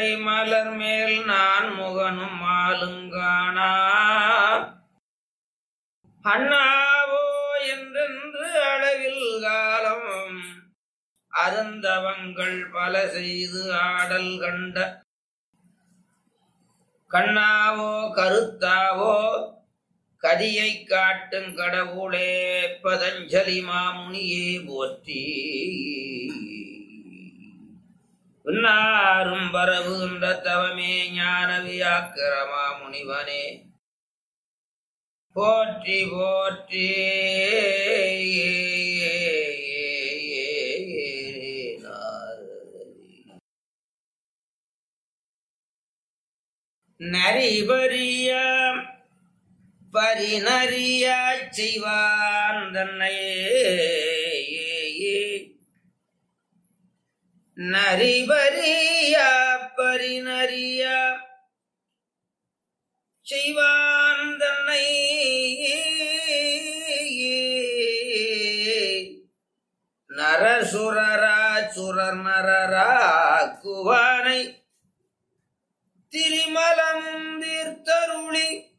கொடை மலர் மேல் நான் முகனும் மாலுங்கானா அண்ணாவோ என்றென்று அளவில் காலம் அருந்தவங்கள் பல செய்து ஆடல் கண்ட கண்ணாவோ கருத்தாவோ கதியை காட்டும் கடவுளே பதஞ்சலி மாமுனியே போற்றி பின்னாரும் பரவுகின்ற தவமே ஞான வியாக்கிரமா முனிவனே போற்றி போற்றி நரிபரிய பரிநறியாச் செய்வான் தன்னையே நரிபரியா பரிநறியா செய்வான் தன்னை நரசுரரா சுரர் நரரா குவானை திரிமலம் தீர்த்தருளி